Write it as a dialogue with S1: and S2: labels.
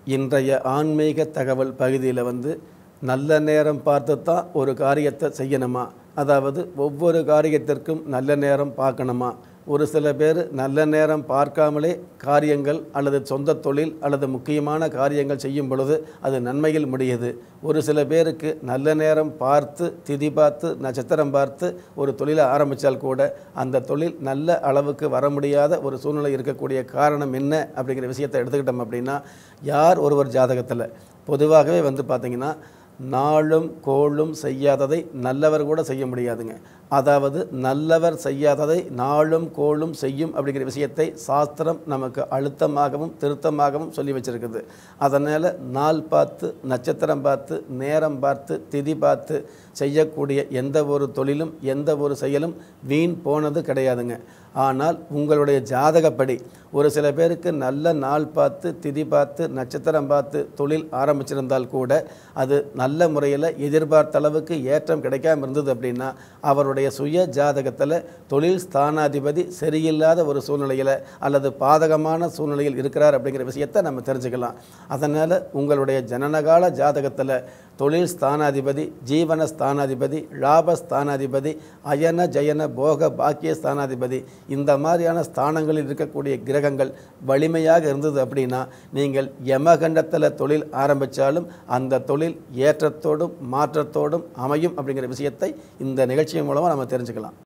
S1: இன்றைய ஆன்மீக தகவல் பகுதியில் வந்து நல்ல நேரம் பார்த்து தான் ஒரு காரியத்தை செய்யணுமா அதாவது ஒவ்வொரு காரியத்திற்கும் நல்ல நேரம் பார்க்கணுமா ஒரு சில பேர் நல்ல நேரம் பார்க்காமலே காரியங்கள் அல்லது சொந்த தொழில் அல்லது முக்கியமான காரியங்கள் செய்யும் பொழுது அது நன்மையில் முடியுது ஒரு சில பேருக்கு நல்ல நேரம் பார்த்து திதி பார்த்து நட்சத்திரம் பார்த்து ஒரு தொழிலை ஆரம்பித்தால் கூட அந்த தொழில் நல்ல அளவுக்கு வர முடியாத ஒரு சூழ்நிலை இருக்கக்கூடிய காரணம் என்ன அப்படிங்கிற விஷயத்தை எடுத்துக்கிட்டோம் அப்படின்னா யார் ஒருவர் ஜாதகத்தில் பொதுவாகவே வந்து பார்த்திங்கன்னா நாளும் கோளும் செய்யாததை நல்லவர் கூட செய்ய முடியாதுங்க அதாவது நல்லவர் செய்யாததை நாளும் கோளும் செய்யும் அப்படிங்கிற விஷயத்தை சாஸ்திரம் நமக்கு அழுத்தமாகவும் திருத்தமாகவும் சொல்லி வச்சிருக்குது அதனால் நாள் பார்த்து நட்சத்திரம் பார்த்து நேரம் பார்த்து திதி பார்த்து செய்யக்கூடிய எந்த ஒரு தொழிலும் எந்த ஒரு செயலும் வீண் போனது கிடையாதுங்க ஆனால் உங்களுடைய ஜாதகப்படி ஒரு சில பேருக்கு நல்ல நாள் பார்த்து திதி பார்த்து நட்சத்திரம் பார்த்து தொழில் ஆரம்பிச்சிருந்தால் கூட அது நல்ல முறையில் எதிர்பார்த்த அளவுக்கு ஏற்றம் கிடைக்காம இருந்தது அப்படின்னா அவருடைய சுய ஜாதகத்தில் தொழில் ஸ்தானாதிபதி சரியில்லாத ஒரு சூழ்நிலையில் அல்லது பாதகமான சூழ்நிலையில் இருக்கிறார் அப்படிங்கிற விஷயத்தை நம்ம தெரிஞ்சுக்கலாம் அதனால் உங்களுடைய ஜனனகால ஜாதகத்தில் தொழில் ஸ்தானாதிபதி ஜீவன ஸ்தானாதிபதி லாப ஸ்தானாதிபதி அயன ஜயன போக பாக்கிய ஸ்தானாதிபதி இந்த மாதிரியான ஸ்தானங்களில் இருக்கக்கூடிய கிரகங்கள் வலிமையாக இருந்தது அப்படின்னா நீங்கள் யமகண்டத்தில் தொழில் ஆரம்பித்தாலும் அந்த தொழில் ஏற்றத்தோடும் மாற்றத்தோடும் அமையும் அப்படிங்கிற விஷயத்தை இந்த நிகழ்ச்சியின் மூலமாக நம்ம தெரிஞ்சுக்கலாம்